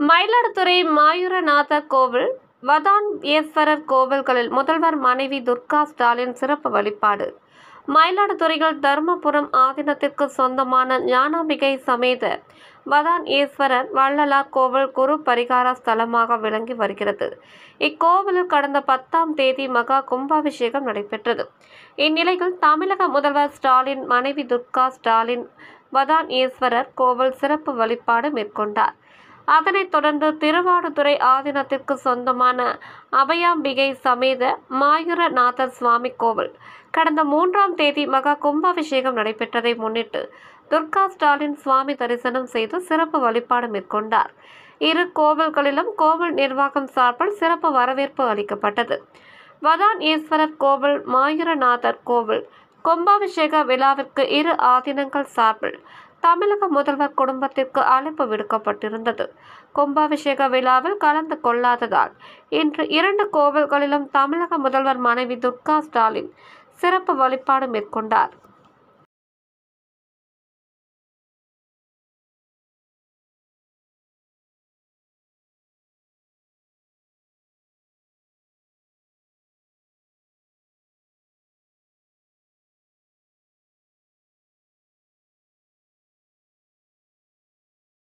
மயிலாடுதுறை மாயூரநாதர் கோவில் வதான் ஈஸ்வரர் கோவில்களில் முதல்வர் மனைவி துர்கா ஸ்டாலின் சிறப்பு வழிபாடு மயிலாடுதுறையில் தர்மபுரம் ஆதீனத்திற்கு சொந்தமான ஞானாம்பிகை சமேத வதான் ஈஸ்வரர் வள்ளலார் கோவில் குரு பரிகார ஸ்தலமாக விளங்கி வருகிறது இக்கோவிலில் கடந்த பத்தாம் தேதி மகா கும்பாபிஷேகம் நடைபெற்றது இந்நிலையில் தமிழக முதல்வர் ஸ்டாலின் மனைவி துர்கா ஸ்டாலின் வதான் ஈஸ்வரர் கோவில் சிறப்பு வழிபாடு மேற்கொண்டார் அதனைத் தொடர்ந்து திருவாடுதுறை ஆதீனத்திற்கு சொந்தமான அபயாம்பிகை சமேத மாயூரநாதர் சுவாமி கோவில் கடந்த மூன்றாம் தேதி மகா கும்பாபிஷேகம் நடைபெற்றதை முன்னிட்டு துர்கா ஸ்டாலின் சுவாமி தரிசனம் செய்து சிறப்பு வழிபாடு மேற்கொண்டார் இரு கோவில்களிலும் கோவில் நிர்வாகம் சார்பில் சிறப்பு வரவேற்பு அளிக்கப்பட்டது வதான் ஈஸ்வரர் கோவில் மாயூரநாதர் கோவில் கும்பாபிஷேக விழாவிற்கு இரு ஆதீனங்கள் சார்பில் தமிழக முதல்வர் குடும்பத்திற்கு அழைப்பு விடுக்கப்பட்டிருந்தது கும்பாபிஷேக விழாவில் கலந்து கொள்ளாததால் இன்று இரண்டு கோவில்களிலும் தமிழக முதல்வர் மனைவி துர்கா ஸ்டாலின் சிறப்பு வழிபாடு மேற்கொண்டார்